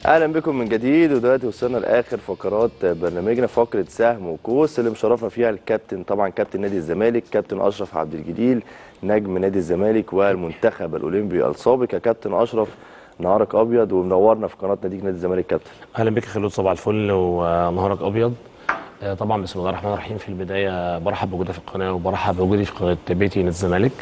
اهلا بكم من جديد ودلوقتي وصلنا لاخر فقرات برنامجنا فقره سهم وكوس اللي مشرفنا فيها الكابتن طبعا كابتن نادي الزمالك كابتن اشرف عبد الجليل نجم نادي الزمالك والمنتخب الاولمبي السابق يا كابتن اشرف نهارك ابيض ومنورنا في قناه نادي نادي الزمالك كابتن اهلا بك يا خلود صباح الفل ونهارك ابيض آه، طبعا بسم الله الرحمن الرحيم في البدايه برحب بوجودي في القناه وبرحب بوجودي في قناه بيتي نادي الزمالك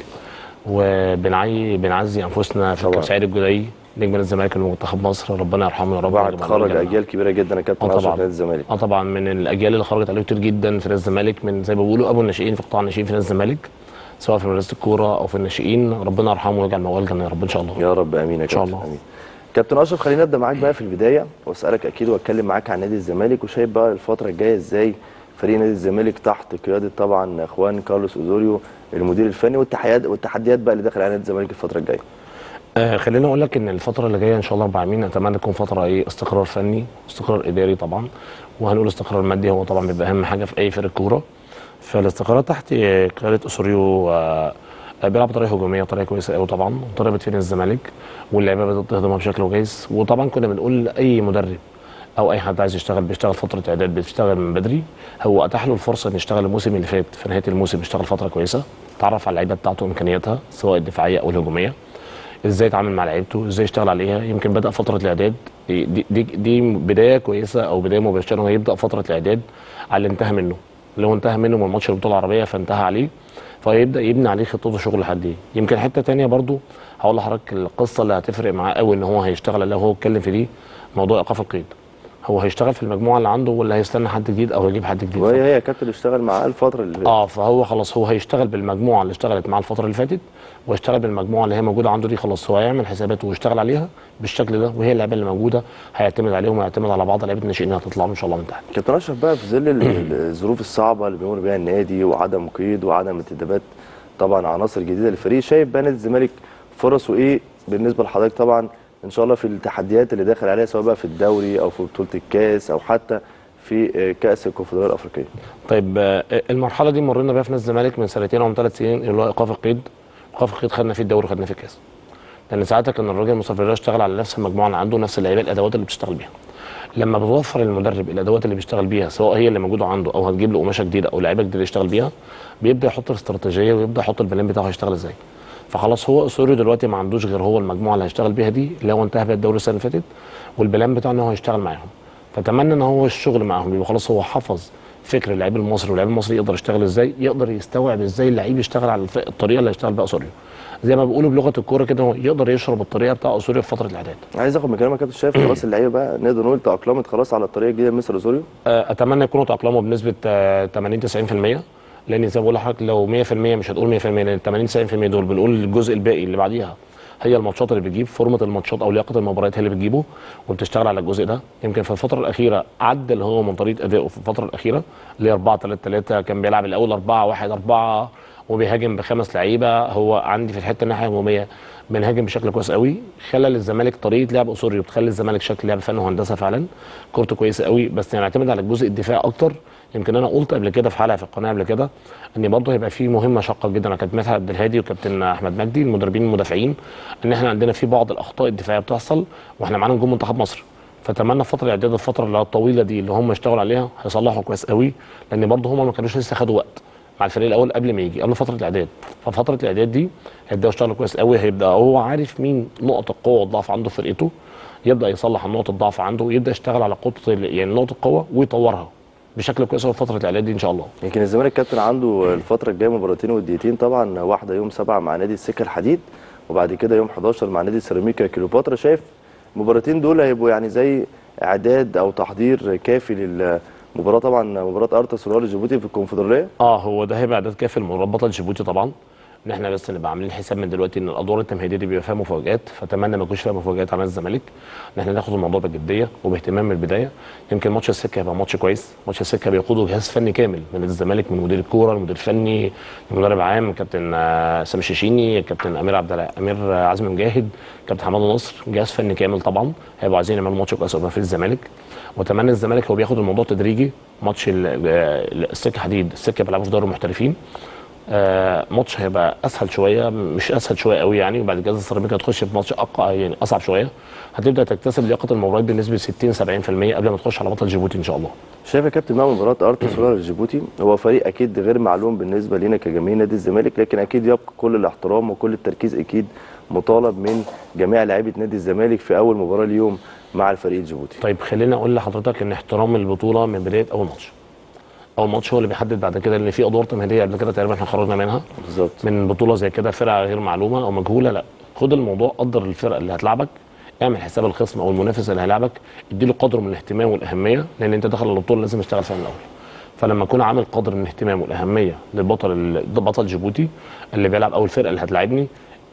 وبنعي بنعزي انفسنا في طبعا. كابتن سعيد الجدعي نجم نادي الزمالك منتخب مصر ربنا يرحمه يا رب بعد ويجمع خرج الجنة. اجيال كبيره جدا يا كابتن اه اشرف طبعا نادي الزمالك اه طبعا من الاجيال اللي خرجت عليه كتير جدا في نادي الزمالك من زي ما بيقولوا ابو الناشئين في قطاع الناشئين في نادي الزمالك سواء في مدرسه الكوره او في الناشئين ربنا يرحمه ويجعل موال الجنه يا رب ان شاء الله يا رب امين يا إن شاء كابتن الله. امين كابتن اشرف خلينا نبدا معاك بقى في البدايه واسالك اكيد واتكلم معاك عن نادي الزمالك وشايف بقى الفتره الجايه ازاي فريق نادي الزمالك تحت قياده طبعا اخوان كارلوس اوزوريو المدير الفني والتحديات والتحديات بقى اللي داخل على نادي الزمالك الفتره الجايه آه خليني اقول لك ان الفتره اللي جايه ان شاء الله رب العالمين اتمنى تكون فتره ايه استقرار فني استقرار اداري طبعا وهنقول استقرار مادي هو طبعا بيبقى اهم حاجه في اي فرقه كوره فالاستقرار تحت آه، قياده اسوريو آه آه، بيلعب بطريقه هجوميه طريقه كويسه قوي طبعا طريقه بتفيد الزمالك واللعيبه بدات تهضمها بشكل كويس وطبعا كنا بنقول اي مدرب او اي حد عايز يشتغل بيشتغل فتره اعداد بيشتغل من بدري هو اتاح له الفرصه انه يشتغل الموسم اللي فات في نهايه الموسم يشتغل فتره كويسه تعرف على اللعيبه بتاعته وامكانياتها سواء الدفاعيه او الهجوميه ازاي يتعامل مع لعيبته ازاي يشتغل عليها يمكن بدا فتره الاعداد دي, دي, دي بدايه كويسه او بدايه مبشره انه يبدا فتره الاعداد على اللي انتهى منه اللي هو انتهى منه من ماتش البطوله العربيه فانتهى عليه فيبدا يبني عليه خطته شغل لحد ايه يمكن حته تانية برضو هقول لحضرتك القصه اللي هتفرق معاه قوي ان هو هيشتغل عليها وهو اتكلم في دي موضوع ايقاف القيد هو هيشتغل في المجموعه اللي عنده ولا هيستنى حد جديد او هيجيب حد جديد وهي هي يا كابتن اشتغل معاه الفتره اللي فاتت اه فهو خلاص هو هيشتغل بالمجموعه اللي اشتغلت معاه الفتره اللي فاتت ويشتغل بالمجموعه اللي هي موجوده عنده دي خلاص هو هيعمل حساباته ويشتغل عليها بالشكل ده وهي اللعيبه اللي موجوده هيعتمد عليهم ويعتمد على بعض لعيبه الناشئين اللي هتطلع له ان شاء الله من تحت كابتن اشرف بقى في ظل ال- ال- الظروف الصعبه اللي بيمر بيها النادي وعدم قيد وعدم انتدابات طبعا عناصر جديده للفريق شايف بقى نادي الزمالك فرصه ايه بالنسبه لحضرتك طبعا ان شاء الله في التحديات اللي داخل عليها سواء بقى في الدوري او في بطوله الكاس او حتى في آه، كاس الكونفدراليه الافريقيه طيب آه، المرحله دي مرينا بيها في نادي الزمالك من سنتين او من ثلاث سنين اللي هو ايقاف القيد ايقاف القيد خدنا فيه الدوري وخدنا فيه الكاس لان ساعتها كان الراجل مصطفى الرياض اشتغل على نفس المجموعه اللي عنده نفس اللعيبه الادوات اللي بتشتغل بيها لما بتوفر المدرب الادوات اللي بيشتغل بيها سواء هي اللي موجوده عنده او هتجيب له قماشه جديده او لعيبه جديده يشتغل بيها بيبدا يحط الاستراتيجيه ويبدا يحط البلان بتاعه هيشتغل ازاي فخلاص هو اسوريو دلوقتي ما عندوش غير هو المجموعه اللي هيشتغل بيها دي اللي هو انتهى بيها الدوري السنه اللي فاتت والبلان بتاعه ان هو هيشتغل معاهم فاتمنى ان هو الشغل معاهم يبقى خلاص هو حفظ فكر اللعيب المصري واللعيب المصري يقدر يشتغل ازاي يقدر يستوعب ازاي اللعيب يشتغل على الف- الطريقه اللي هيشتغل بيها اسوريو زي ما بيقولوا بلغه الكوره كده هو يقدر يشرب الطريقه بتاع اسوريو في فتره الاعداد عايز اخد من كلامك يا كابتن شايف خلاص اللعيبه بقى نقدر نقول تاقلمت خلاص على الطريقه الجديده لمستر اوزوريو آه، اتمنى يكونوا تاقلموا بنسبه آه، 80 90% لان زي ما بقول لحضرتك لو 100% مش هتقول 100% لان 80 90% دول بنقول الجزء الباقي اللي بعديها هي الماتشات اللي بتجيب فورمه الماتشات او لياقه المباريات هي اللي بتجيبه وبتشتغل على الجزء ده يمكن في الفتره الاخيره عدل هو من طريقه ادائه في الفتره الاخيره اللي هي 4 3 3 كان بيلعب الاول 4 1 4 وبيهاجم بخمس لعيبه هو عندي في الحته الناحيه الهجوميه بنهاجم بشكل كويس قوي خلى للزمالك طريقه لعب اسوري بتخلي الزمالك شكل لعب فن وهندسه فعلا كورته كويسه قوي بس نعتمد على الجزء الدفاعي اكتر يمكن انا قلت قبل كده في حلقه في القناه قبل كده ان برضه هيبقى في مهمه شاقه جدا على كابتن مدحت عبد الهادي وكابتن احمد مجدي المدربين المدافعين ان احنا عندنا في بعض الاخطاء الدفاعيه بتحصل واحنا معانا نجوم منتخب مصر فاتمنى فتره الاعداد الفتره اللي هي الطويله دي اللي هم اشتغلوا عليها هيصلحوا كويس قوي لان برضه هم ما كانوش لسه خدوا وقت مع الفريق الاول قبل ما يجي قبل فتره الاعداد ففتره الاعداد دي هيبداوا يشتغلوا كويس قوي هيبدا هو عارف مين نقط القوه والضعف عنده في فرقته يبدا يصلح نقط الضعف عنده ويبدا يشتغل على قطه ال- يعني نقط القوه ويطورها بشكل كويس قوي في فتره الاعداد دي ان شاء الله يمكن الزمالك كابتن عنده الفتره الجايه مباراتين وديتين طبعا واحده يوم 7 مع نادي السكه الحديد وبعد كده يوم 11 مع نادي سيراميكا كليوباترا شايف المباراتين دول هيبقوا يعني زي اعداد او تحضير كافي للمباراه طبعا مباراه ارتا سولار جيبوتي في الكونفدراليه اه هو ده هيبقى اعداد كافي لمربطه جيبوتي طبعا ان احنا بس نبقى عاملين حساب من دلوقتي ان الادوار التمهيديه دي بيبقى فيها مفاجات فاتمنى ما يكونش فيها مفاجات على الزمالك ان احنا ناخد الموضوع بجديه وباهتمام من البدايه يمكن ماتش السكه هيبقى ماتش كويس ماتش السكه بيقوده جهاز فني كامل من الزمالك من مدير الكوره المدير الفني المدرب عام كابتن آه، سامي الشيشيني كابتن امير عبد الع- امير آه، عزمي مجاهد كابتن حماد نصر جهاز فني كامل طبعا هيبقوا عايزين يعملوا ماتش كويس قدام في الزمالك واتمنى الزمالك هو بياخد الموضوع تدريجي ماتش ال- ال- السكه حديد السكه بيلعبوا في دوري المحترفين آه ماتش هيبقى اسهل شويه مش اسهل شويه قوي يعني وبعد كده السيراميكا هتخش في ماتش اقوى يعني اصعب شويه هتبدا تكتسب لياقه المباريات بنسبه 60 70% قبل ما تخش على بطل جيبوتي ان شاء الله شايف يا كابتن بقى مباراه ارتو سولار الجيبوتي هو فريق اكيد غير معلوم بالنسبه لينا كجماهير نادي الزمالك لكن اكيد يبقى كل الاحترام وكل التركيز اكيد مطالب من جميع لاعيبه نادي الزمالك في اول مباراه اليوم مع الفريق الجيبوتي طيب خليني اقول لحضرتك ان احترام البطوله من بدايه اول ماتش اول ماتش هو اللي بيحدد بعد كده ان في ادوار تمهيديه قبل كده تقريبا احنا خرجنا منها بالظبط من بطوله زي كده فرقه غير معلومه او مجهوله لا خد الموضوع قدر الفرقه اللي هتلعبك اعمل حساب الخصم او المنافس اللي هيلعبك اديله قدر من الاهتمام والاهميه لان انت داخل البطوله لازم تشتغل فيها من الاول فلما اكون عامل قدر من الاهتمام والاهميه للبطل ال- بطل جيبوتي اللي بيلعب او الفرقه اللي هتلاعبني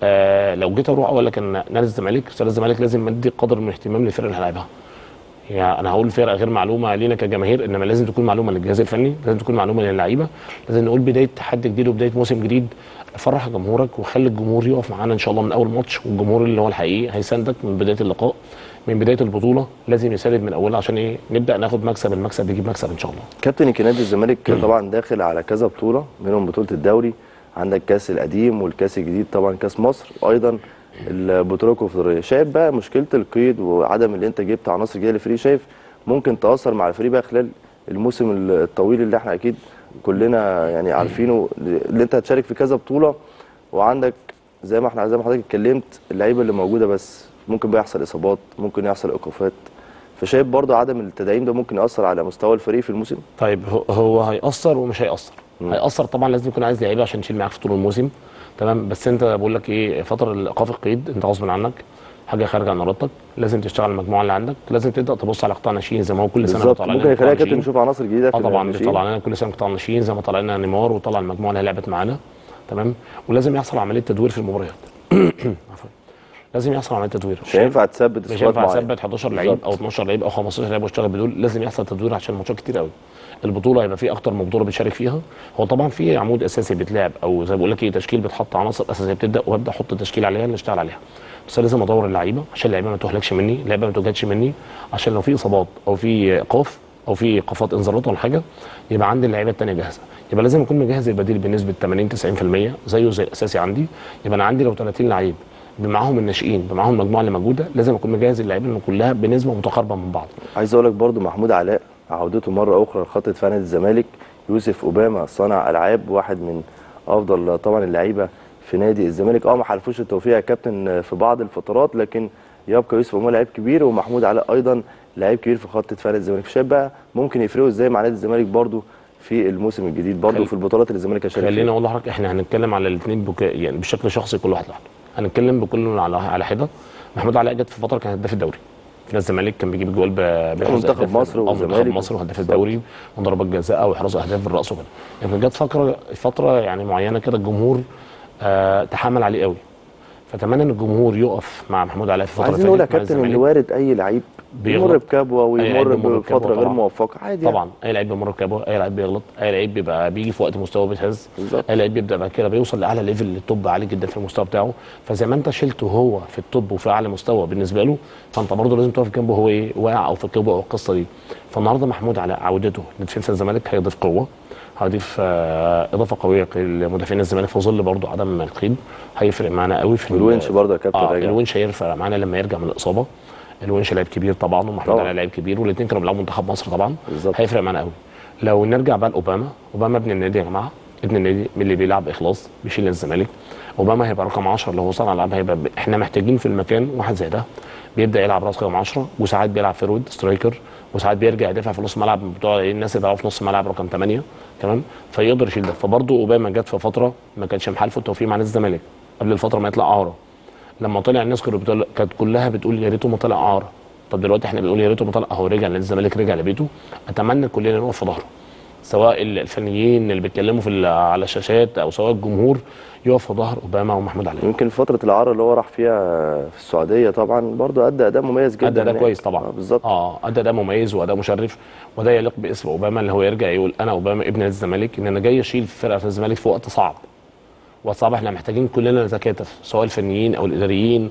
آه لو جيت اروح اقول لك ان نادي الزمالك نادي الزمالك لازم ادي قدر من الاهتمام للفرقه اللي هلاعبها يعني انا هقول فرقه غير معلومه لينا كجماهير انما لازم تكون معلومه للجهاز الفني لازم تكون معلومه للعيبه لازم نقول بدايه تحدي جديد وبدايه موسم جديد فرح جمهورك وخلي الجمهور يقف معانا ان شاء الله من اول ماتش والجمهور اللي هو الحقيقي هيساندك من بدايه اللقاء من بدايه البطوله لازم يساند من اولها عشان ايه نبدا ناخد مكسب المكسب بيجيب مكسب ان شاء الله كابتن يمكن نادي الزمالك طبعا داخل على كذا بطوله منهم بطوله الدوري عندك كاس القديم والكاس الجديد طبعا كاس مصر وايضا البطوله الكونفدراليه شايف بقى مشكله القيد وعدم اللي انت جبت عناصر جديده للفريق شايف ممكن تاثر مع الفريق بقى خلال الموسم الطويل اللي احنا اكيد كلنا يعني عارفينه اللي انت هتشارك في كذا بطوله وعندك زي ما احنا زي ما حضرتك اتكلمت اللعيبه اللي موجوده بس ممكن بقى يحصل اصابات ممكن يحصل ايقافات فشايف برضه عدم التدعيم ده ممكن ياثر على مستوى الفريق في الموسم طيب هو- هو هيأثر ومش هيأثر هيأثر طبعا لازم يكون عايز لعيبه عشان يشيل معاك في طول الموسم تمام بس انت بقول لك ايه فتره الايقاف القيد انت غصب عنك حاجه خارجه عن ارادتك لازم تشتغل المجموعه اللي عندك لازم تبدا تبص على قطاع ناشئين زي ما هو كل سنه بالظبط بيطلع لنا ممكن قطاع يخليها كابتن ناشئين. نشوف عناصر جديده في اه طبعا الناشئين. بيطلع لنا كل سنه قطاع ناشئين زي ما طلع لنا نيمار وطلع المجموعه اللي هي لعبت معانا تمام ولازم يحصل عمليه تدوير في المباريات عفوا لازم يحصل عمليه تدوير مش هينفع تثبت مش سكواد هينفع معين اثبت 11 لعيب بالظبط. او 12 لعيب او 15 لعيب واشتغل بدول لازم يحصل تدوير عشان الماتشات كتير قوي البطوله هيبقى في اكتر من بطوله بتشارك فيها هو طبعا في عمود اساسي بيتلعب او زي ما بقول لك ايه تشكيل بتحط عناصر اساسيه بتبدا وابدا احط تشكيل عليها اللي اشتغل عليها بس لازم ادور اللعيبه عشان اللعيبه ما تهلكش مني اللعيبه ما تجهدش مني عشان لو في اصابات او في ايقاف او في ايقافات انذارات ولا حاجه يبقى عندي اللعيبه الثانيه جاهزه يبقى لازم اكون مجهز البديل بنسبه 80 90% زيه زي الاساسي عندي يبقى انا عندي لو 30 لعيب بمعاهم الناشئين بمعاهم المجموعه اللي موجوده لازم اكون مجهز اللعيبه إن كلها بنسبه متقاربه من بعض عايز اقول لك برضو محمود علاء عودته مره اخرى لخط دفاع نادي الزمالك يوسف اوباما صانع العاب واحد من افضل طبعا اللعيبه في نادي الزمالك اه ما حالفوش التوفيق يا كابتن في بعض الفترات لكن يبقى يوسف اوباما لعيب كبير ومحمود علاء ايضا لعيب كبير في خط دفاع نادي الزمالك شايف بقى ممكن يفرقوا ازاي مع نادي الزمالك برضو في الموسم الجديد برضو خل- في البطولات اللي الزمالك هيشارك خليني فيها اقول لحضرتك احنا هنتكلم على الاثنين بك... يعني بشكل شخصي كل واحد لوحده هنتكلم بكل على على حده محمود علاء جت في فتره كان هداف الدوري في نادي الزمالك كان بيجيب جوال ب... بيحرز منتخب أهداف- مصر آه، منتخب والزمالك. مصر وهداف بالظبط. الدوري وضربات جزاء ويحرز اهداف بالراس وكده لكن جت فتره فتره يعني معينه كده الجمهور آه تحمل عليه قوي فاتمنى ان الجمهور يقف مع محمود علاء في فتره عايزين نقول يا فاتت مع كابتن ان الزمالك. وارد اي لعيب بيغلط. يمر بكبوه أي لعيب ويمر بيمر بكبوة بفتره غير طبعاً. موفقه عادي يعني. طبعا اي لعيب بيمر بكبوه اي لعيب بيغلط اي لعيب بيبقى بيجي في وقت مستواه بيتهز بالظبط. اي لعيب بيبدا بعد كده بيوصل لاعلى ليفل التوب عالي جدا في المستوى بتاعه فزي ما انت شلته هو في التوب وفي اعلى مستوى بالنسبه له فانت برضه لازم تقف جنبه هو ايه واقع او في الكبوه او القصه دي فالنهارده محمود على عودته لديفنس الزمالك هيضيف قوه هيضيف آه، اضافه قويه لمدافعين الزمالك في ظل برضه عدم القيد هيفرق معانا قوي في ال- والونش برضه يا كابتن اه راجع. الونش هيرفع معانا لما يرجع من الاصابه الونش لعيب كبير طبعا ومحمود طبعاً. علي لعيب كبير والاثنين كانوا بيلعبوا منتخب مصر طبعا بالظبط. هيفرق معانا قوي لو نرجع بقى لاوباما اوباما ابن النادي يا جماعه ابن النادي من اللي بيلعب اخلاص بيشيل الزمالك اوباما هيبقى رقم 10 اللي هو صانع العاب هيبقى ب... احنا محتاجين في المكان واحد زي ده بيبدا يلعب راس رقم 10 وساعات بيلعب فيرود سترايكر وساعات بيرجع يدافع في نص ملعب بتوع إيه الناس اللي بيلعبوا في نص ملعب رقم 8 تمام فيقدر يشيل ده فبرضه اوباما جت في فتره ما كانش محالفه التوفيق مع نادي الزمالك قبل الفتره ما يطلع اعاره لما طلع الناس كانت بتقول كانت كلها بتقول يا ريته ما طلع اعاره طب دلوقتي احنا بنقول يا ريته ما طلع اهو رجع نادي الزمالك رجع لبيته اتمنى كلنا نقف في ظهره سواء الفنيين اللي بيتكلموا في ال- على الشاشات او سواء الجمهور يقف في ظهر اوباما ومحمود علي يمكن فترة الإعارة اللي هو راح فيها في السعودية طبعا برضه أدى أداء مميز جدا ادى اداء هناك. كويس طبعا آه، بالظبط اه ادى اداء مميز واداء مشرف وده يليق باسم اوباما اللي هو يرجع يقول انا اوباما ابن نادي الزمالك ان انا جاي اشيل فرقه في الزمالك في وقت صعب وقت صعب احنا محتاجين كلنا نتكاتف سواء الفنيين او الاداريين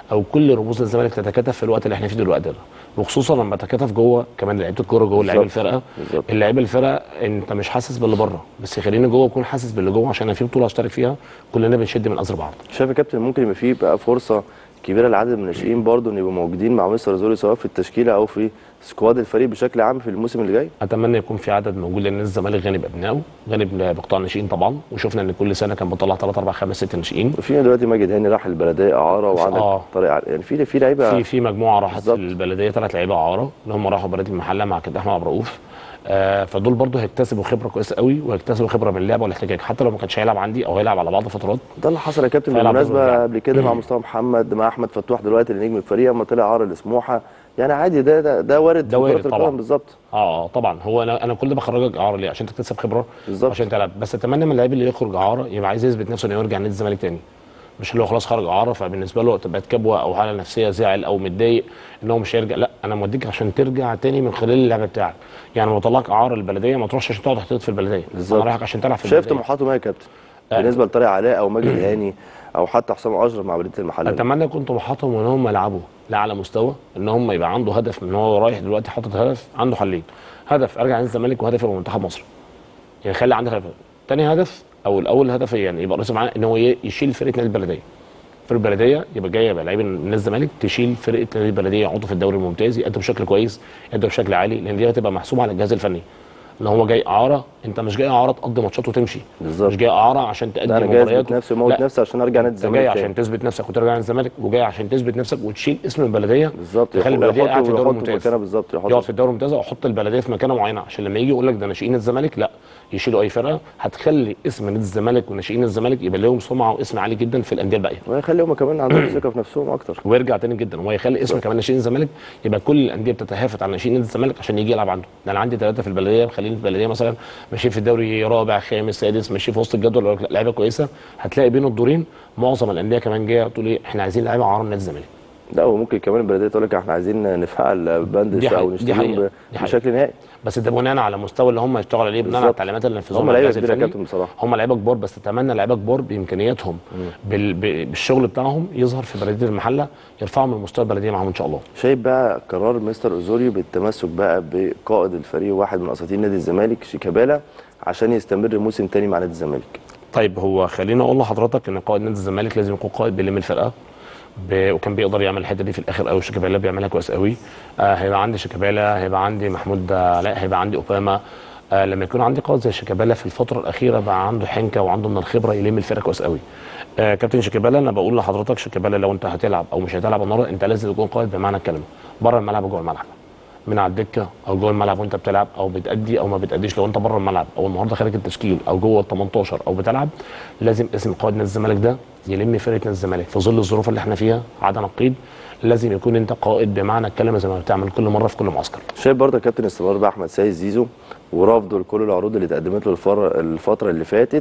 او كل رموز الزمالك تتكاتف في الوقت اللي احنا فيه دلوقتي ده وخصوصا لما تتكاتف جوه كمان لعيبه الكوره جوه لعيبه بالظبط. الفرقه بالظبط. اللعيبه الفرقه انت مش حاسس باللي بره بس خليني جوه اكون حاسس باللي جوه عشان انا في بطوله اشترك فيها كلنا بنشد من ازر بعض شايف يا كابتن ممكن يبقى فيه بقى فرصه كبيره لعدد من الناشئين برضه ان يبقوا موجودين مع مستر زوري سواء في التشكيله او في سكواد الفريق بشكل عام في الموسم اللي جاي اتمنى يكون في عدد موجود لان الزمالك غني بابنائه غني بقطاع الناشئين طبعا وشفنا ان كل سنه كان بيطلع 3 4 5 6 ناشئين وفي دلوقتي ماجد هاني راح البلديه اعاره وعندك آه. طارق عل- يعني في في لعيبه في في مجموعه راحت بالظبط. البلديه ثلاث لعيبه اعاره اللي هم راحوا بلديه المحله مع كابتن احمد عبد الرؤوف آه فدول برضه هيكتسبوا خبره كويسه قوي وهيكتسبوا خبره من اللعب والاحتكاك حتى لو ما كانش هيلعب عندي او هيلعب على بعض فترات ده اللي حصل يا كابتن فيلعب بالمناسبه بالظبط. قبل كده مع مصطفى محمد مع احمد فتوح دلوقتي اللي نجم الفريق اما طلع عار لسموحه يعني عادي ده ده, ده وارد ده في وارد كرة طبعا. القدم بالظبط اه اه طبعا هو انا انا كل ده بخرجك اعاره ليه عشان تكتسب خبره بالظبط. عشان تلعب بس اتمنى من اللعيب اللي يخرج اعاره يبقى عايز يثبت نفسه انه يرجع نادي الزمالك تاني مش اللي هو خلاص خرج اعاره فبالنسبه له تبقى كبوه او حاله نفسيه زعل او متضايق ان هو مش هيرجع لا انا موديك عشان ترجع تاني من خلال اللعب بتاعك يعني لما طلعك اعاره البلديه ما تروحش عشان تقعد تحتفظ في البلديه بالظبط. انا رايحك عشان تلعب في شايف البلديه طموحاتهم ايه يا كابتن آه. بالنسبه لطارق علاء او ماجد هاني او حتى حسام اشرف مع بلديه المحله اتمنى يكون طموحاتهم ان هم يلعبوا لاعلى مستوى ان هم يبقى عنده هدف من هو رايح دلوقتي حاطط هدف عنده حلين هدف ارجع نادي الزمالك وهدف يبقى منتخب مصر يعني خلي عندك هدف تاني هدف او الاول هدف يعني يبقى رئيس معانا ان هو ي- يشيل فرقه نادي البلديه فرقه البلديه يبقى جايه يبقى لعيب من نادي الزمالك تشيل فرقه نادي البلديه يقعدوا في الدوري الممتاز يقدم بشكل كويس يقدم بشكل عالي لان دي هتبقى محسوبه على الجهاز الفني ان هو جاي اعاره انت مش جاي اعاره تقضي ماتشات وتمشي بالظبط. مش جاي اعاره عشان تأدي ده انا جاي مباريات اثبت نفسي وموت لا، نفسي عشان ارجع نادي انت جاي الزمالك عشان تاني. تثبت نفسك وترجع عن الزمالك وجاي عشان تثبت نفسك وتشيل اسم البلديه بالظبط تخلي البلديه يحطوا- قاعد في الدوري يحطوا الممتاز مكانها بالظبط يقعد يحطوا في الدوري الممتاز واحط البلديه في مكانه معينه عشان لما يجي يقول لك ده ناشئين الزمالك لا يشيلوا اي فرقه هتخلي اسم نادي الزمالك وناشئين الزمالك يبقى لهم سمعه واسم عالي جدا في الانديه الباقيه ويخلي هم كمان عندهم ثقه في نفسهم اكتر ويرجع تاني جدا وهو يخلي اسم كمان ناشئين الزمالك يبقى كل الانديه بتتهافت على ناشئين نادي الزمالك عشان يجي يلعب عنده ده انا عندي ثلاثه في البلديه مخليني في البلديه مثلا ماشيين في الدوري رابع خامس سادس ماشيين في وسط الجدول يقول لك لا، لعيبه كويسه هتلاقي بين الدورين معظم الانديه كمان جايه تقول ايه احنا عايزين لعيبه عار نادي الزمالك لا وممكن كمان البلديه تقول لك احنا عايزين نفعل بندش دي حقيقة، او دي نشتريهم حقيقة، ب- دي حقيقة. بشكل نهائي بس ده بناء على المستوى اللي هم يشتغلوا عليه بناء على بالظبط. التعليمات اللي نفذوها هم من لعيبه الجهاز كبيره يا الفني. كابتن بصراحه هم لعيبه كبار بس اتمنى لعيبه كبار بامكانياتهم بال... ب- بالشغل بتاعهم يظهر في بلديه المحله يرفعوا من مستوى البلديه معاهم ان شاء الله شايف بقى قرار مستر اوزوريو بالتمسك بقى بقائد الفريق واحد من اساطير نادي الزمالك شيكابالا عشان يستمر موسم تاني مع نادي الزمالك طيب هو خليني اقول لحضرتك ان قائد نادي الزمالك لازم يكون قائد بيلم الفرقه ب... وكان بيقدر يعمل الحته دي في الاخر قوي شيكابالا بيعملها كويس قوي آه هيبقى عندي شيكابالا هيبقى عندي محمود علاء هيبقى عندي اوباما آه لما يكون عندي قائد زي شيكابالا في الفتره الاخيره بقى عنده حنكه وعنده من الخبره يلم الفرقه كويس قوي آه كابتن شيكابالا انا بقول لحضرتك شيكابالا لو انت هتلعب او مش هتلعب النهارده انت لازم تكون قائد بمعنى الكلمه بره الملعب وجوه الملعب من على الدكه او جوه الملعب وانت بتلعب او بتأدي او ما بتأديش لو انت بره الملعب او النهارده خارج التشكيل او جوه ال 18 او بتلعب لازم اسم قائد نادي الزمالك ده يلم فرقه نادي الزمالك في ظل الظروف اللي احنا فيها عدم القيد لازم يكون انت قائد بمعنى الكلمه زي ما بتعمل كل مره في كل معسكر شايف برضه يا كابتن استمرار بقى احمد سيد زيزو ورفضه لكل العروض اللي اتقدمت له الفر- الفتره اللي فاتت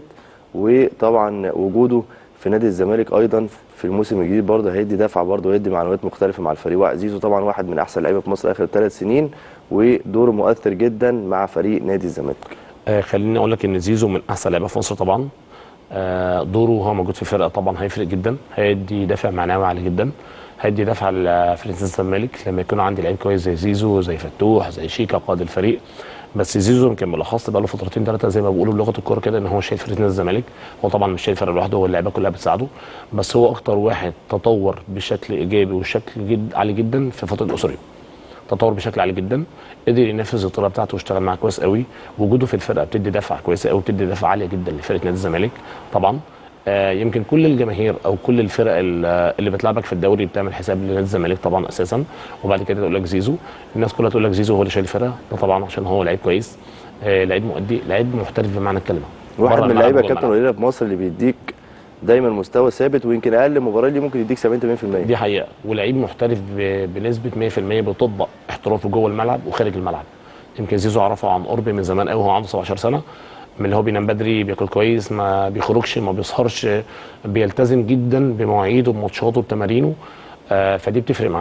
وطبعا وجوده في نادي الزمالك ايضا في الموسم الجديد برضه هيدي دفعه برضه ويدي معلومات مختلفه مع الفريق زيزو طبعا واحد من احسن لعيبه في مصر اخر ثلاث سنين ودوره مؤثر جدا مع فريق نادي الزمالك آه خليني اقول لك ان زيزو من احسن لعيبه في مصر طبعا آه دوره وهو موجود في الفرقه طبعا هيفرق جدا هيدي دافع معنوي عالي جدا هيدي دفع لفريق الزمالك لما يكون عندي لعيب كويس زي زيزو زي فتوح زي شيكا قائد الفريق بس زيزو يمكن بالاخص بقى له فترتين ثلاثه زي ما بيقولوا بلغه الكوره كده ان هو شايل فرقه نادي الزمالك هو طبعا مش شايل فرقه لوحده هو اللعيبه كلها بتساعده بس هو اكتر واحد تطور بشكل ايجابي وشكل جد عالي جدا في فتره الاسوريو تطور بشكل عالي جدا قدر ينفذ الطريقه بتاعته واشتغل معاه كويس قوي وجوده في الفرقه بتدي دفعه كويسه قوي بتدي دفعه عاليه جدا لفرقه نادي الزمالك طبعا آه يمكن كل الجماهير او كل الفرق ال- اللي بتلعبك في الدوري بتعمل حساب لنادي الزمالك طبعا اساسا وبعد كده تقول لك زيزو الناس كلها تقول لك زيزو هو اللي شايل الفرقه ده طبعا عشان هو لعيب كويس آه لعيب مؤدي لعيب محترف بمعنى الكلمه واحد بره من الملعب اللعيبه وجوه كابتن الملعب. قليله في مصر اللي بيديك دايما مستوى ثابت ويمكن اقل مباراه ليه ممكن يديك 70 80% دي حقيقه ولعيب محترف ب- بنسبه 100% بيطبق احترافه جوه الملعب وخارج الملعب يمكن زيزو اعرفه عن قرب من زمان قوي وهو عنده 17 سنه من اللي هو بينام بدري بياكل كويس ما بيخرجش ما بيسهرش بيلتزم جدا بمواعيده بماتشاته بتمارينه آه فدي بتفرق معاه قوي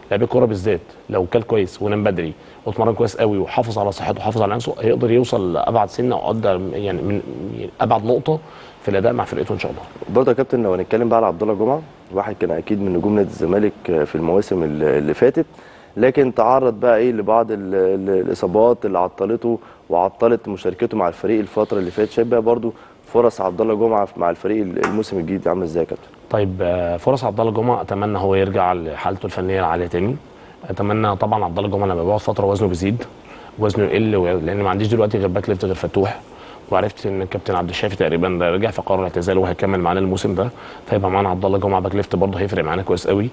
لعيب الكوره بالذات لو كل كويس ونام بدري واتمرن كويس قوي وحافظ على صحته وحافظ على نفسه هيقدر يوصل لابعد سنه او أقدر يعني من يعني ابعد نقطه في الاداء مع فرقته ان شاء الله برضه يا كابتن لو هنتكلم بقى على عبد الله جمعه واحد كان اكيد من نجوم نادي الزمالك في المواسم اللي اللي فاتت لكن تعرض بقى ايه لبعض ال- ال- الاصابات اللي عطلته وعطلت مشاركته مع الفريق الفتره اللي فاتت شايف بقى برضه فرص عبد الله جمعه مع الفريق الموسم الجديد عامل ازاي يا كابتن؟ طيب آه، فرص عبد الله جمعه اتمنى هو يرجع لحالته الفنيه العاليه تاني اتمنى طبعا عبد الله جمعه لما بيقعد فتره وزنه بيزيد وزنه يقل و- لان ما عنديش دلوقتي غير باك ليفت غير فتوح وعرفت ان الكابتن عبد الشافي تقريبا ده رجع في قرار الاعتزال وهيكمل معانا الموسم ده فيبقى معانا عبد الله جمعه باك ليفت برضه هيفرق معانا كويس قوي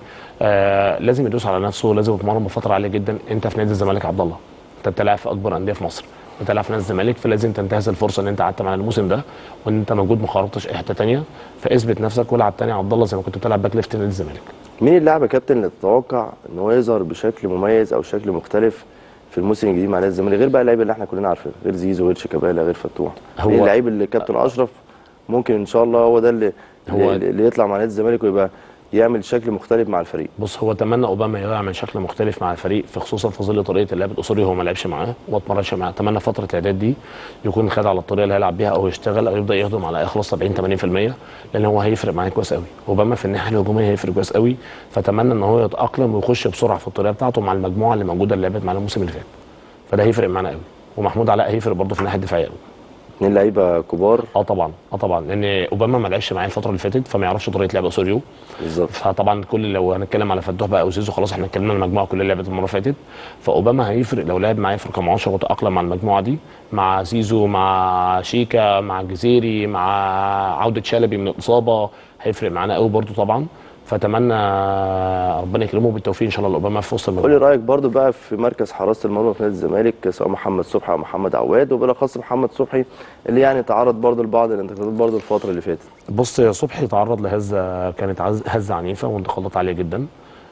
آه لازم يدوس على نفسه لازم يتمرن بفتره عاليه جدا انت في نادي الزمالك عبد الله انت بتلعب في اكبر انديه في مصر بتلعب في نادي الزمالك فلازم تنتهز الفرصه ان انت قعدت معانا الموسم ده وان انت موجود ما خرجتش اي حته ثانيه فاثبت نفسك والعب تاني يا عبد الله زي ما كنت بتلعب باك ليفت نادي الزمالك مين اللاعب يا كابتن اللي تتوقع ان هو يظهر بشكل مميز او شكل مختلف في الموسم الجديد مع نادي الزمالك غير بقى اللعيبه اللي احنا كلنا عارفينها غير زيزو غير شيكابالا غير فتوح هو- مين اللعيب اللي كابتن اشرف ممكن ان شاء الله هو ده اللي هو- اللي اللي يطلع مع نادي الزمالك ويبقى يعمل شكل مختلف مع الفريق بص هو اتمنى اوباما يعمل شكل مختلف مع الفريق في خصوصا في ظل طريقه اللعب الاسوري هو ما لعبش معاه وما اتمرنش معاه اتمنى فتره الاعداد دي يكون خد على الطريقه اللي هيلعب بيها او يشتغل او يبدا يخدم على يخلص 70 80% لان هو هيفرق معاه كويس قوي اوباما في الناحيه الهجوميه هيفرق كويس قوي فاتمنى ان هو يتاقلم ويخش بسرعه في الطريقه بتاعته مع المجموعه اللي موجوده اللي لعبت معانا الموسم اللي فات فده هيفرق معانا قوي ومحمود علاء هيفرق برضه في الناحيه الدفاعيه قوي اثنين لعيبه كبار اه طبعا اه طبعا لان اوباما ما لعبش معايا الفتره اللي فاتت فما يعرفش طريقه لعب اسوريو بالظبط فطبعا كل لو هنتكلم على فتوح بقى او زيزو خلاص احنا اتكلمنا عن المجموعه كلها اللي لعبت المره اللي فاتت فاوباما هيفرق لو لعب معايا في رقم 10 وتاقلم مع المجموعه دي مع زيزو مع شيكا مع الجزيري مع عوده شلبي من الاصابه هيفرق معانا قوي برده طبعا فاتمنى ربنا يكرمه بالتوفيق ان شاء الله لاوباما في وسط قول لي المجموعه رايك برضو بقى في مركز حراسه المرمى في نادي الزمالك سواء محمد صبحي او محمد عواد وبالاخص محمد صبحي اللي يعني تعرض برضو لبعض الانتقادات برضو الفتره اللي فاتت بص يا صبحي تعرض لهزه كانت عز- هزه عنيفه وانتقادات عاليه جدا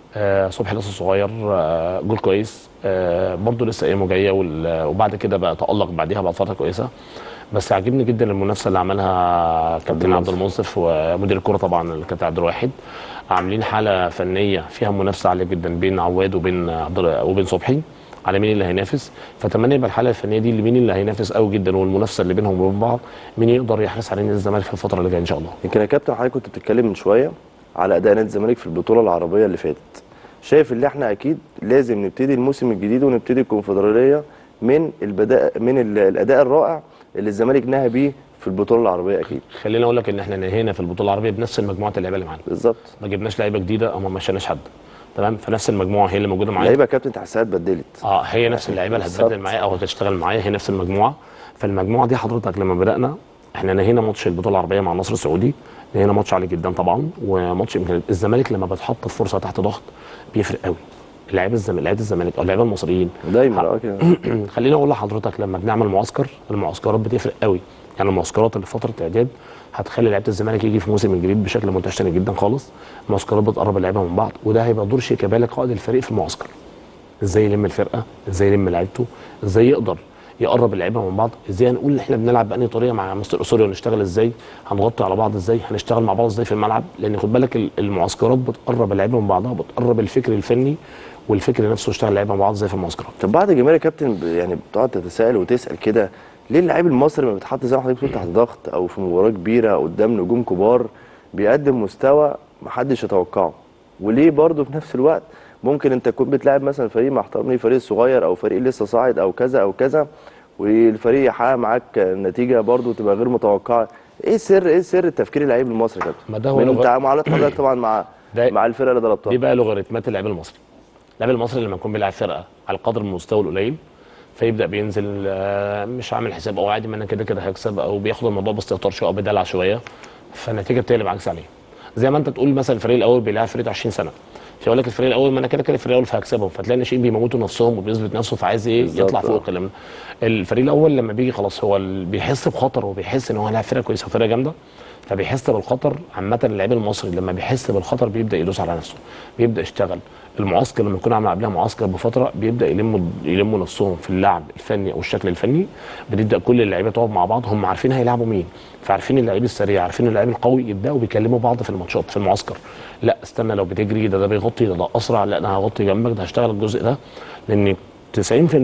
آه صبحي لسه صغير آه جول كويس آه برضه لسه ايامه جايه وال- وبعد كده بقى تالق بعديها بعد فتره كويسه بس عاجبني جدا المنافسه اللي عملها كابتن عبد المنصف ومدير الكره طبعا الكابتن عبد الواحد عاملين حاله فنيه فيها منافسه عاليه جدا بين عواد وبين عبد وبين صبحي على مين اللي هينافس فاتمنى يبقى الحاله الفنيه دي لمين اللي هينافس قوي جدا والمنافسه اللي بينهم وبين بعض مين يقدر يحرص على نادي الزمالك في الفتره اللي جايه ان شاء الله يمكن يا كابتن حضرتك كنت بتتكلم من شويه على اداء نادي الزمالك في البطوله العربيه اللي فاتت شايف اللي احنا اكيد لازم نبتدي الموسم الجديد ونبتدي الكونفدراليه من البداء من ال- الاداء الرائع اللي الزمالك نهى بيه في البطوله العربيه اكيد خليني اقول لك ان احنا نهينا في البطوله العربيه بنفس المجموعه اللعيبه اللي معانا بالظبط ما جبناش لعيبه جديده او ما مشيناش حد تمام فنفس المجموعه هي اللي موجوده معايا اللعيبه يا كابتن تحسها اتبدلت اه هي نفس اللعيبه اللي بالظبط. هتبدل معايا او هتشتغل معايا هي نفس المجموعه فالمجموعه دي حضرتك لما بدانا احنا نهينا ماتش البطوله العربيه مع النصر السعودي نهينا ماتش عالي جدا طبعا وماتش يمكن الزمالك لما بتحط في فرصه تحت ضغط بيفرق قوي لعيبه الزمالك لعيبه الزمالك او اللعيبه المصريين دايما اه كده خليني اقول لحضرتك لما بنعمل معسكر المعسكرات بتفرق قوي يعني المعسكرات اللي فتره اعداد هتخلي لعيبه الزمالك يجي في موسم الجديد بشكل منتشر جدا خالص المعسكرات بتقرب اللعيبه من بعض وده هيبقى دور شيكابالا قائد الفريق في المعسكر ازاي يلم الفرقه ازاي يلم لعيبته ازاي يقدر يقرب اللعيبه من بعض ازاي هنقول احنا بنلعب بأنهي طريقه مع مستر اسوريو ونشتغل ازاي هنغطي على بعض ازاي هنشتغل مع بعض ازاي في الملعب لان خد بالك ال- المعسكرات بتقرب اللعيبه من بعضها بتقرب الفكر الفني والفكر نفسه يشتغل اللعيبه مع بعض ازاي في المعسكرات طب بعد الجماهير يا كابتن ب- يعني بتقعد تتساءل وتسال كده ليه اللاعب المصري لما بيتحط زي ما حضرتك بتقول تحت ضغط او في مباراه كبيره قدام نجوم كبار بيقدم مستوى محدش يتوقعه وليه برضه في نفس الوقت ممكن انت تكون بتلاعب مثلا فريق مع احترامي فريق صغير او فريق لسه صاعد او كذا او كذا والفريق يحقق معاك نتيجه برضه تبقى غير متوقعه ايه سر ايه سر التفكير اللعيب المصري يا كابتن ما ده هو من لغة- تعاملات حضرتك طبعا مع ده- مع الفرقه اللي ضربتها دي بقى لوغاريتمات اللعيب المصري اللاعب المصري لما يكون بيلعب فرقه على القدر من المستوى القليل فيبدا بينزل آه، مش عامل حساب او عادي ما انا كده كده هكسب او بياخد الموضوع باستهتار شويه او بدلع شويه فالنتيجه بتقلب عكس عليه زي ما انت تقول مثلا الفريق الاول بيلعب فريق 20 سنه فيقول لك الفريق الاول ما انا كده كده الفريق الاول فهكسبهم فتلاقي الناشئين بيموتوا نفسهم وبيثبت نفسه فعايز ايه بالظبط، يطلع فوق آه. الكلام ده الفريق الاول لما بيجي خلاص هو ال- بيحس بخطر وبيحس ان هو هيلاعب فرقه كويسه وفرقه جامده فبيحس بالخطر عامه اللعيب المصري لما بيحس بالخطر بيبدا يدوس على نفسه بيبدا يشتغل المعسكر لما يكون عامل قبلها معسكر بفتره بيبدا يلموا يلموا نفسهم في اللعب الفني او الشكل الفني بتبدا كل اللعيبه تقعد مع بعض هم عارفين هيلعبوا مين فعارفين اللعيب السريع عارفين اللعيب القوي يبداوا بيكلموا بعض في الماتشات في المعسكر لا استنى لو بتجري ده ده بيغطي ده ده اسرع لا انا هغطي جنبك ده هشتغل الجزء ده لان 90%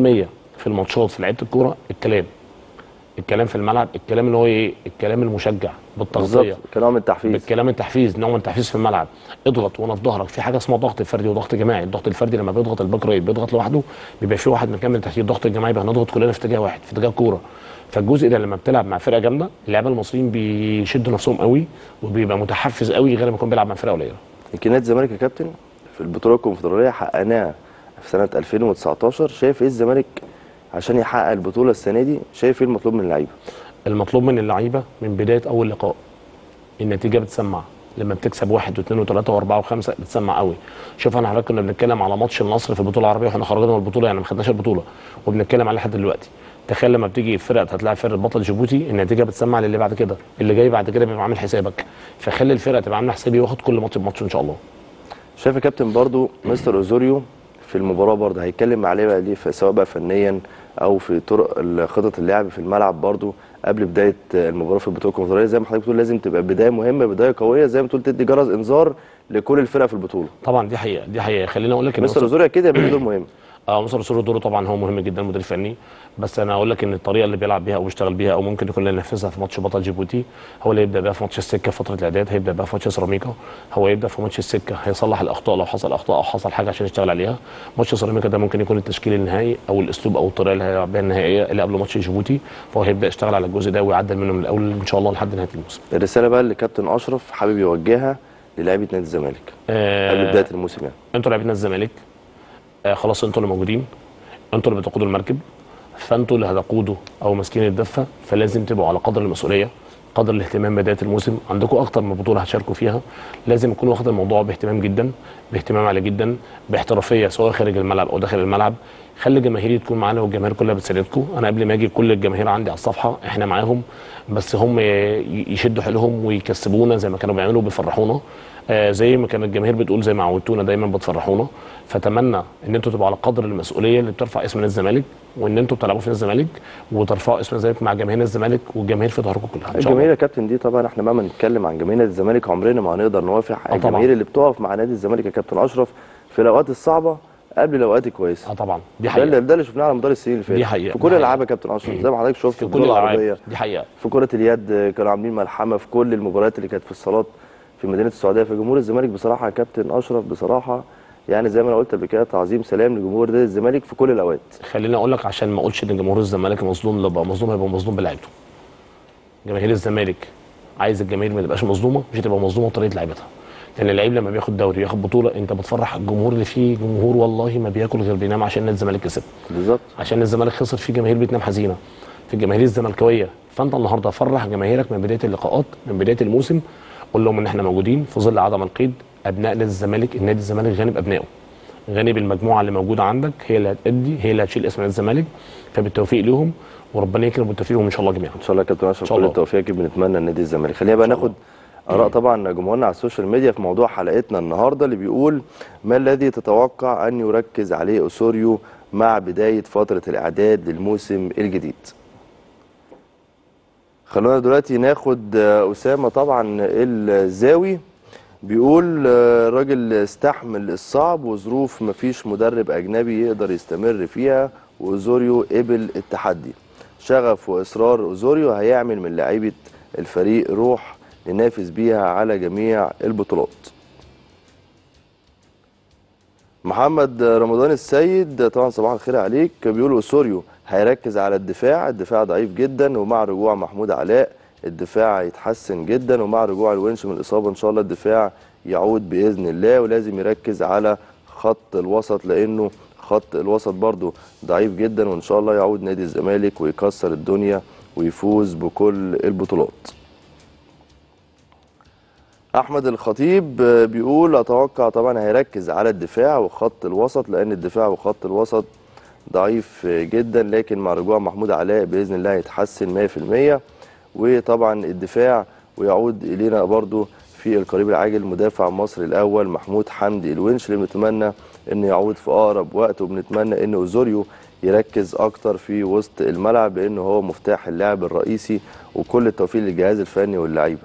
في الماتشات في لعيبه الكوره الكلام الكلام في الملعب الكلام اللي هو ايه الكلام المشجع بالتغطيه بالظبط كنوع من التحفيز بالكلام التحفيز نوع من التحفيز في الملعب اضغط وانا في ظهرك في حاجه اسمها ضغط فردي وضغط جماعي الضغط الفردي لما بيضغط الباك رايت بيضغط لوحده بيبقى في واحد مكمل تحتيه الضغط الجماعي بقى هنضغط كلنا في اتجاه واحد في اتجاه كوره فالجزء ده لما بتلعب مع فرقه جامده اللعيبه المصريين بيشدوا نفسهم قوي وبيبقى متحفز قوي غير ما يكون بيلعب مع فرقه قليله يمكن نادي الزمالك يا كابتن في البطوله الكونفدراليه حققناها في سنه 2019 شايف ايه الزمالك عشان يحقق البطوله السنه دي شايف ايه المطلوب من اللعيبه المطلوب من اللعيبه من بدايه اول لقاء النتيجه بتسمع لما بتكسب واحد واثنين وثلاثه واربعه وخمسه بتسمع قوي شوف انا حضرتك كنا بنتكلم على ماتش النصر في البطوله العربيه واحنا خرجنا من البطوله يعني ما خدناش البطوله وبنتكلم عليه لحد دلوقتي تخيل لما بتيجي فرقه هتلاعب فرقه بطل جيبوتي النتيجه بتسمع للي بعد كده اللي جاي بعد كده بيبقى عامل حسابك فخلي الفرقه تبقى عامله حسابي واخد كل ماتش بماتش ان شاء الله شايف يا كابتن برضو مستر اوزوريو في المباراه برضو هيتكلم عليه بقى دي سواء بقى فنيا او في طرق خطط اللعب في الملعب برضو قبل بدايه المباراه في البطوله الكونفدراليه زي ما حضرتك بتقول لازم تبقى بدايه مهمه بدايه قويه زي ما تقول تدي جرس انذار لكل الفرق في البطوله طبعا دي حقيقه دي حقيقه خليني اقول لك إن مستر اوزوريو اكيد هيبقى له دور مهم اه مصر سوري دوره طبعا هو مهم جدا المدير الفني بس انا اقول لك ان الطريقه اللي بيلعب بيها او بيشتغل بيها او ممكن يكون اللي ينفذها في ماتش بطل جيبوتي هو اللي يبدا بيها في ماتش السكه في فتره الاعداد هيبدا بيها في ماتش سيراميكا هو يبدا في ماتش السكه هيصلح الاخطاء لو حصل اخطاء او حصل حاجه عشان يشتغل عليها ماتش سيراميكا ده ممكن يكون التشكيل النهائي او الاسلوب او الطريقه اللي هيلعب بيها النهائيه اللي قبل ماتش جيبوتي فهو هيبدا يشتغل على الجزء ده ويعدل منه من الاول ان شاء الله لحد نهايه الموسم الرساله بقى اللي كابتن اشرف حابب يوجهها للاعيبه نادي الزمالك آه قبل بدايه الموسم يعني انتوا لاعبين الزمالك آه خلاص انتوا اللي موجودين انتوا اللي بتقودوا المركب فانتوا اللي هتقودوا او ماسكين الدفه فلازم تبقوا على قدر المسؤوليه قدر الاهتمام بدايه الموسم عندكم اكتر من بطوله هتشاركوا فيها لازم يكون واخد الموضوع باهتمام جدا باهتمام عالي جدا باحترافيه سواء خارج الملعب او داخل الملعب خلي جماهيري تكون معانا والجماهير كلها بتساندكم انا قبل ما اجي كل الجماهير عندي على الصفحه احنا معاهم بس هم يشدوا حيلهم ويكسبونا زي ما كانوا بيعملوا بيفرحونا آه زي ما كانت الجماهير بتقول زي ما عودتونا دايما بتفرحونا فاتمنى ان انتوا تبقوا على قدر المسؤوليه اللي بترفع اسم نادي الزمالك وان انتوا بتلعبوا في نادي الزمالك وترفعوا اسم الزمالك مع جماهير نادي الزمالك والجماهير في ظهركم كلها ان شاء الجماهير الله يا كابتن دي طبعا احنا مهما نتكلم عن جماهير نادي الزمالك عمرنا ما هنقدر نوافق طبعاً. الجماهير اللي بتقف مع نادي الزمالك يا كابتن اشرف في الاوقات الصعبه قبل الاوقات الكويسه اه طبعا دي ده اللي حقيقه ده اللي شفناه على مدار السنين اللي فاتت دي حقيقة، في دي كل حقيقة. الالعاب يا كابتن اشرف زي ما حضرتك شفت في في كل البطوله الالعاب العربيه دي حقيقه في كره اليد كانوا عاملين ملحمه في كل المباريات اللي كانت في الصالات في مدينه السعوديه فجمهور الزمالك بصراحه يا كابتن اشرف بصراحه يعني زي ما انا قلت قبل كده تعظيم سلام لجمهور نادي الزمالك في كل الاوقات خليني اقول لك عشان ما اقولش ان جمهور الزمالك مظلوم لو بقى مظلوم هيبقى مظلوم بلعيبته جماهير الزمالك عايز الجماهير ما تبقاش مظلومه مش هتبقى مظلومه بطريقه لعيبتها لان اللعيب لما بياخد دوري ياخد بطوله انت بتفرح الجمهور اللي فيه جمهور والله ما بياكل غير بينام عشان نادي الزمالك كسب بالظبط عشان الزمالك خسر في جماهير بتنام حزينه في الجماهير الزملكاويه فانت النهارده فرح جماهيرك من بدايه اللقاءات من بدايه الموسم قول لهم ان احنا موجودين في ظل عدم القيد ابناء نادي الزمالك النادي الزمالك غني بابنائه غني بالمجموعه اللي موجوده عندك هي اللي هتأدي هي اللي هتشيل اسم نادي الزمالك فبالتوفيق لهم وربنا يكرم بالتوفيق ان شاء الله جميعا ان شاء الله يا كابتن اشرف شاء كل الله. التوفيق اكيد بنتمنى لنادي الزمالك خلينا بقى ناخد اراء طبعا جمهورنا على السوشيال ميديا في موضوع حلقتنا النهارده اللي بيقول ما الذي تتوقع ان يركز عليه اوسوريو مع بدايه فتره الاعداد للموسم الجديد خلونا دلوقتي ناخد آه، اسامه طبعا الزاوي بيقول آه، راجل استحمل الصعب وظروف مفيش مدرب اجنبي يقدر يستمر فيها واوزوريو قبل التحدي شغف واصرار اوزوريو هيعمل من لعيبه الفريق روح ننافس بيها على جميع البطولات محمد رمضان السيد طبعا صباح الخير عليك بيقول اوسوريو هيركز على الدفاع الدفاع ضعيف جدا ومع رجوع محمود علاء الدفاع هيتحسن جدا ومع رجوع الونش من الاصابه ان شاء الله الدفاع يعود باذن الله ولازم يركز على خط الوسط لانه خط الوسط برضه ضعيف جدا وان شاء الله يعود نادي الزمالك ويكسر الدنيا ويفوز بكل البطولات احمد الخطيب آه، بيقول اتوقع طبعا هيركز على الدفاع وخط الوسط لان الدفاع وخط الوسط ضعيف آه، جدا لكن مع رجوع محمود علاء باذن الله هيتحسن 100% وطبعا الدفاع ويعود الينا برضو في القريب العاجل مدافع مصر الاول محمود حمدي الونش اللي بنتمنى انه يعود في اقرب وقت وبنتمنى ان اوزوريو يركز اكتر في وسط الملعب لانه هو مفتاح اللعب الرئيسي وكل التوفيق للجهاز الفني واللعيبه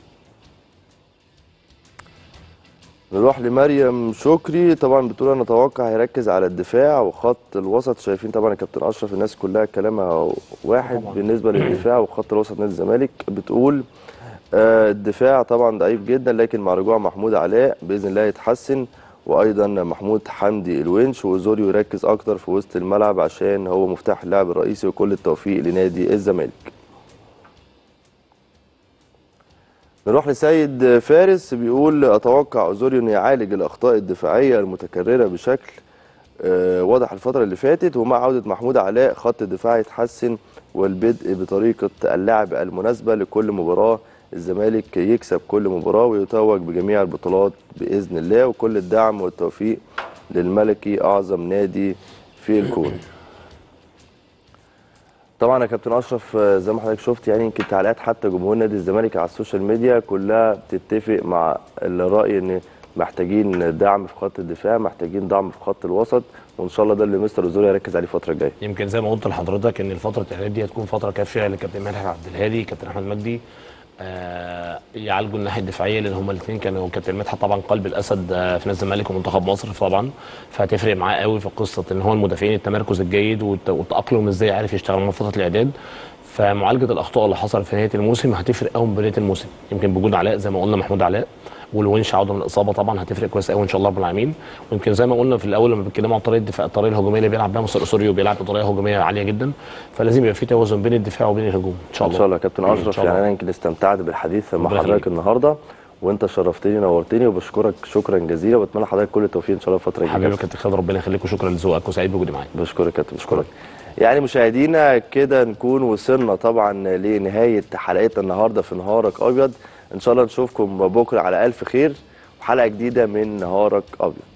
نروح لمريم شكري طبعا بتقول انا اتوقع هيركز على الدفاع وخط الوسط شايفين طبعا يا كابتن اشرف الناس كلها كلامها واحد طبعاً. بالنسبه للدفاع وخط الوسط نادي الزمالك بتقول آه، الدفاع طبعا ضعيف جدا لكن مع رجوع محمود علاء باذن الله يتحسن وايضا محمود حمدي الونش وزوريو يركز اكتر في وسط الملعب عشان هو مفتاح اللعب الرئيسي وكل التوفيق لنادي الزمالك نروح لسيد فارس بيقول اتوقع اوزوريو انه يعالج الاخطاء الدفاعيه المتكرره بشكل آه، واضح الفتره اللي فاتت ومع عوده محمود علاء خط الدفاع يتحسن والبدء بطريقه اللعب المناسبه لكل مباراه الزمالك يكسب كل مباراه ويتوج بجميع البطولات باذن الله وكل الدعم والتوفيق للملكي اعظم نادي في الكون طبعا يا كابتن اشرف آه، زي ما حضرتك شفت يعني يمكن تعليقات حتى جمهور نادي الزمالك على السوشيال ميديا كلها بتتفق مع الراي ان محتاجين دعم في خط الدفاع محتاجين دعم في خط الوسط وان شاء الله ده اللي مستر اوزوريو هيركز عليه الفتره الجايه يمكن زي ما قلت لحضرتك ان الفتره الاعداد دي هتكون فتره كافيه لكابتن مدحت عبد الهادي كابتن احمد مجدي آه يعالجوا الناحيه الدفاعيه لان هما الاثنين كانوا كابتن مدحت طبعا قلب الاسد آه في نادي الزمالك ومنتخب مصر طبعا فهتفرق معاه قوي في قصه ان هو المدافعين التمركز الجيد والت- والتاقلم ازاي عارف يشتغل مع فتره الاعداد فمعالجه الاخطاء اللي حصلت في نهايه الموسم هتفرق قوي من بدايه الموسم يمكن بوجود علاء زي ما قلنا محمود علاء والونش عوده من الاصابه طبعا هتفرق كويس قوي ان شاء الله رب العالمين ويمكن زي ما قلنا في الاول لما بنتكلم عن طريقه الدفاع الطريقه الهجوميه اللي بيلعب بيها مستر اسوريو بيلعب بطريقه هجوميه عاليه جدا فلازم يبقى في توازن بين الدفاع وبين الهجوم ان شاء ان الله شاء الله يا كابتن إن اشرف شاء يعني الله. انا يمكن استمتعت بالحديث مع ربنا حضرتك يخليك. النهارده وانت شرفتني نورتني وبشكرك شكرا جزيلا وبتمنى لحضرتك كل التوفيق ان شاء الله الفتره الجايه حبيبي يا كابتن خالد ربنا يخليك وشكرا لذوقك وسعيد بوجودي معاك بشكرك يا كابتن بشكرك يعني مشاهدينا كده نكون وصلنا طبعا لنهايه حلقتنا النهارده في نهارك ابيض ان شاء الله نشوفكم بكره على الف خير وحلقه جديده من نهارك ابيض